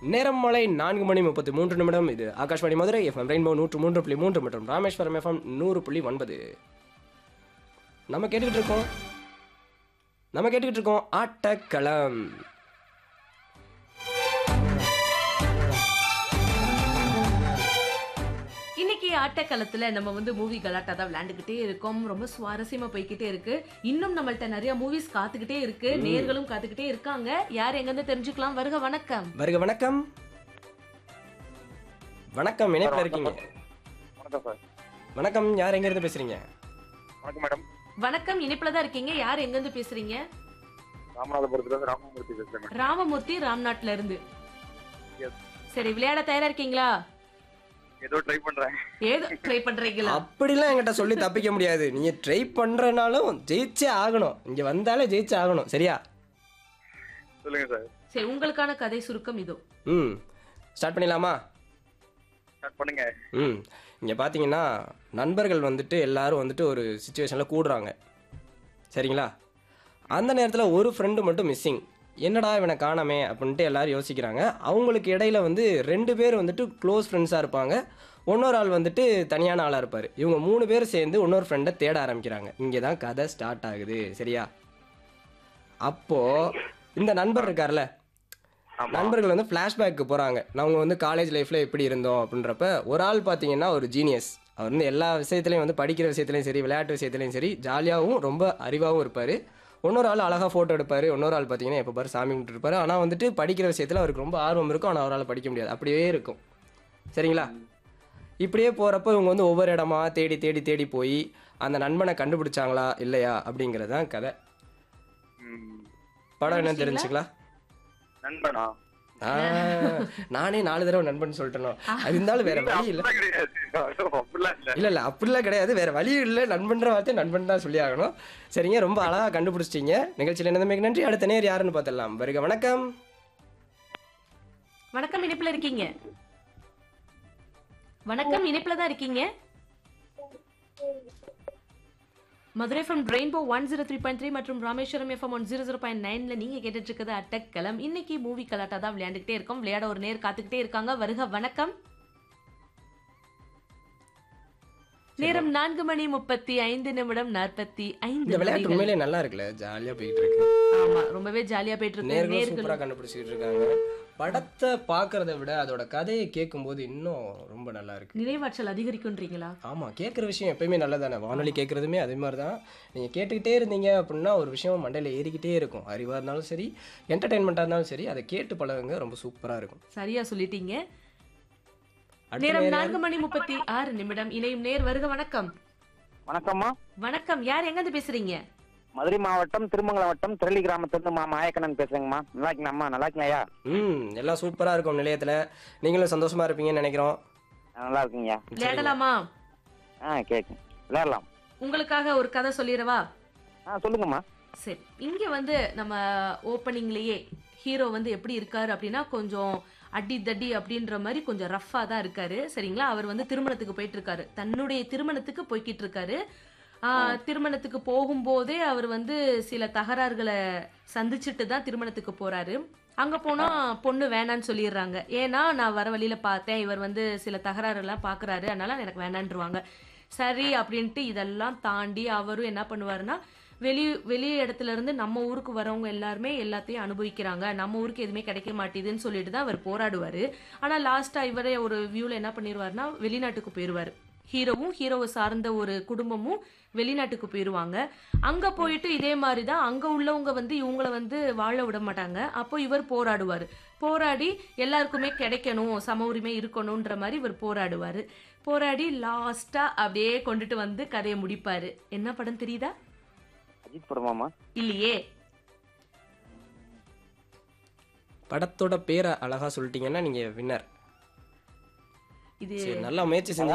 நேரம் மாலை நான்கு மணி முப்பத்தி மூன்று நிமிடம் இது ஆகாஷ்வாணி மதுரை எஃப்எம் ரெயின்போ நூற்று மூன்று புள்ளி மூன்று மற்றும் ராமேஸ்வரம் எஃப்எம் நூறு புள்ளி ஒன்பது நம்ம கேட்டுக்கிட்டு இருக்கோம் நம்ம கேட்டுக்கிட்டு இருக்கோம் ஆட்டக்களம் இன்னைக்கு ஆட்டக்களத்துல நம்ம வந்து மூவி கலாட்டா தான் விளையாண்டுக்கிட்டே இருக்கோம் ரொம்ப சுவாரஸ்யமா போய்க்கிட்டே இருக்கு இன்னும் நம்மள்ட்ட நிறைய மூவிஸ் காத்துக்கிட்டே இருக்கு நேர்களும் காத்துக்கிட்டே இருக்காங்க யார் எங்க இருந்து தெரிஞ்சுக்கலாம் வருக வணக்கம் வருக வணக்கம் வணக்கம் இணைப்பில் இருக்கீங்க வணக்கம் சார் வணக்கம் யார் எங்க இருந்து பேசுறீங்க வணக்கம் மேடம் வணக்கம் இனிப்புல தான் இருக்கீங்க யார் எங்க இருந்து பேசுறீங்க ராமநாதபுரத்துல இருந்து ராமமூர்த்தி பேசுறேன் மேடம் ராமமூர்த்தி ராம்நாட்ல இருந்து Yes. சரி விளையாட தயாரா இருக்கீங்களா ஏதோ ட்ரை பண்றேன் ஏதோ ட்ரை பண்றீங்களா அப்படிலாம் என்கிட்ட சொல்லி தப்பிக்க முடியாது நீங்க ட்ரை பண்றனாலும் ஜெயிச்சே ஆகணும் இங்க வந்தாலே ஜெயிச்சே ஆகணும் சரியா சொல்லுங்க சார் சரி உங்களுக்கான கதை சுருக்கம் இதோ ம் ஸ்டார்ட் பண்ணிடலாமா ஸ்டார்ட் பண்ணுங்க ம் இங்கே பார்த்தீங்கன்னா நண்பர்கள் வந்துட்டு எல்லாரும் வந்துட்டு ஒரு சுச்சுவேஷனில் கூடுறாங்க சரிங்களா அந்த நேரத்தில் ஒரு ஃப்ரெண்டு மட்டும் மிஸ்ஸிங் என்னடா இவனை காணாமே அப்படின்ட்டு எல்லாரும் யோசிக்கிறாங்க அவங்களுக்கு இடையில வந்து ரெண்டு பேர் வந்துட்டு க்ளோஸ் ஃப்ரெண்ட்ஸாக இருப்பாங்க இன்னொரு ஆள் வந்துட்டு தனியான ஆளாக இருப்பார் இவங்க மூணு பேர் சேர்ந்து இன்னொரு ஃப்ரெண்டை தேட ஆரம்பிக்கிறாங்க இங்கே தான் கதை ஸ்டார்ட் ஆகுது சரியா அப்போது இந்த நண்பர் இருக்கார்ல ஆமா நண்பர்கள் வந்து ஃப்ளாஷ்பேக்கு போகிறாங்க அவங்க வந்து காலேஜ் லைஃப்பில் எப்படி இருந்தோம் அப்படின்றப்ப ஒரு ஆள் பார்த்தீங்கன்னா ஒரு ஜீனியஸ் அவர் வந்து எல்லா விஷயத்துலையும் வந்து படிக்கிற விஷயத்துலையும் சரி விளையாட்டு விஷயத்துலையும் சரி ஜாலியாகவும் ரொம்ப அறிவாகவும் இருப்பார் இன்னொரு ஆள் அழகாக ஃபோட்டோ எடுப்பார் இன்னொரு ஆள் பார்த்தீங்கன்னா எப்போ பாரு சாமி கும்பிட்டு இருப்பாரு ஆனால் வந்துட்டு படிக்கிற விஷயத்தில் அவருக்கு ரொம்ப ஆர்வம் இருக்கும் ஆனால் அவரால் படிக்க முடியாது அப்படியே இருக்கும் சரிங்களா இப்படியே போகிறப்ப இவங்க வந்து ஒவ்வொரு இடமா தேடி தேடி தேடி போய் அந்த நண்பனை கண்டுபிடிச்சாங்களா இல்லையா அப்படிங்கிறது தான் கதை ம். படம் என்ன கண்டுபிடிச்சிங்களா? தெரிஞ்சுக்கலாம் நண்பனா ஆ, நானே நாலு தடவை நண்பன் சொல்லிட்டேனோ அது இருந்தாலும் வேற வழி இல்ல அப்படிலாம் கிடையாது அப்படிலாம் இல்ல இல்ல இல்ல அப்படிலாம் கிடையாது வேற வழி இல்ல நண்பன்ற வார்த்தை நண்பன் தான் சொல்லி ஆகணும் சரிங்க ரொம்ப அழகா கண்டுபிடிச்சிட்டீங்க நிகழ்ச்சியில் என்னதுமே நன்றி அடுத்த நேர் யாருன்னு பார்த்துடலாம் வருக வணக்கம் வணக்கம் இனிப்புல இருக்கீங்க வணக்கம் இனிப்புல தான் இருக்கீங்க Madurai FM rainbow one zero three point three மற்றும் Rameswaram FM one zero zero point நைன்ல நீங்க கேட்டுட்டு இருக்கிறது அட்டக்கலம் இன்னைக்கு மூவி கலாட்டா தான் விளையாண்டுக்கிட்டே இருக்கோம் விளையாட ஒரு நேர் காத்துக்கிட்டே இருக்காங்க வருக வணக்கம் நேரம் நான்கு மணி முப்பத்தி ஐந்து நிமிடம் நாற்பத்தி இந்த ஐந்து விளையாட்டு நொடிகள். உண்மையிலே நல்லா இருக்குல்ல ஜாலியா போயிட்டு இருக்கு ஆமா ரொம்பவே ஜாலியா போயிட்டு இருக்கு நேர்களும் நேர்கள் சூப்பரா கண்டுபிடிச்சிட்டு இருக்காங்க படத்தை பார்க்கறத விட அதோட கதையை கேட்கும்போது இன்னும் ரொம்ப நல்லா இருக்கு நினைவாற்றல் அதிகரிக்குன்றீங்களா ஆமா கேட்குற விஷயம் எப்பயுமே நல்லதானே வானொலி கேட்குறதுமே அதே மாதிரி தான் நீங்கள் கேட்டுக்கிட்டே இருந்தீங்க அப்படின்னா ஒரு விஷயம் மண்டையில் ஏறிக்கிட்டே இருக்கும் அறிவாக இருந்தாலும் சரி என்டர்டெயின்மெண்ட்டாக இருந்தாலும் சரி அதை கேட்டு பழகுங்க ரொம்ப சூப்பராக இருக்கும் சரியா சொல்லிட்டீங்க அடுத்த நேரம் நேர் யாரு? நான்கு மணி முப்பத்தி ஆறு நிமிடம் இணையும் நேர் வருக வணக்கம் வணக்கம்மா வணக்கம் யார் எங்க இருந்து பேசுறீங்க மதுரை மாவட்டம் திருமங்கலம் வட்டம் திரளி கிராமத்திலிருந்து மா மாயக்கண்ணன் பேசுறேங்கம்மா நல்லா இருக்கீங்களாம்மா நல்லா இருக்கீங்களா ம் எல்லாம் சூப்பராக இருக்கும் நிலையத்தில் நீங்களும் சந்தோஷமா இருப்பீங்கன்னு நினைக்கிறோம் நல்லா இருக்கீங்க விளையாடலாமா ஆ கேட்கும் விளையாடலாம் உங்களுக்காக ஒரு கதை சொல்லிடவா ஆ சொல்லுங்கம்மா சரி இங்க வந்து நம்ம ஓப்பனிங்லயே ஹீரோ வந்து எப்படி இருக்காரு அப்படின்னா கொஞ்சம் அடி தடி அப்படின்ற மாதிரி கொஞ்சம் ரஃபா தான் இருக்காரு சரிங்களா அவர் வந்து திருமணத்துக்கு போயிட்டு இருக்காரு தன்னுடைய திருமணத்துக்கு போய்கிட்டு இருக்காரு ஆஹ், திருமணத்துக்கு போகும்போதே அவர் வந்து சில தகராறுகளை சந்திச்சுட்டு தான் திருமணத்துக்கு போறாரு அங்க போனா பொண்ணு வேணான்னு சொல்லிடுறாங்க ஏன்னா நான் வர வழியில பார்த்தேன் இவர் வந்து சில தகராறு எல்லாம் பாக்குறாரு அதனால எனக்கு வேணான்றுவாங்க சரி அப்படின்ட்டு இதெல்லாம் தாண்டி அவரும் என்ன பண்ணுவாருன்னா வெளி வெளி இடத்துல இருந்து நம்ம ஊருக்கு வரவங்க எல்லாருமே எல்லாத்தையும் அனுபவிக்கிறாங்க நம்ம ஊருக்கு எதுவுமே கிடைக்க மாட்டேதுன்னு சொல்லிட்டு தான் அவர் போராடுவாரு ஆனா லாஸ்டா இவரே ஒரு வியூல என்ன பண்ணிடுவாருன்னா வெளிநாட்டுக்கு போயிடுவாரு ஹீரோவும் ஹீரோவை சார்ந்த ஒரு குடும்பமும் வெளிநாட்டுக்கு போயிடுவாங்க அங்க போயிட்டு இதே மாதிரி தான் அங்க உள்ளவங்க வந்து இவங்கள வந்து வாழ விட மாட்டாங்க அப்போ இவர் போராடுவார் போராடி எல்லாருக்குமே கிடைக்கணும் சம உரிமை இருக்கணுன்ற மாதிரி இவர் போராடுவார் போராடி லாஸ்டா அப்படியே கொண்டுட்டு வந்து கதையை முடிப்பாரு என்ன படம் தெரியுதா அஜித் படமாம்மா இல்லையே படத்தோட பேரை அழகா சொல்லிட்டீங்கன்னா நீங்கள் வின்னர் இது சரி நல்லா முயற்சி செஞ்சு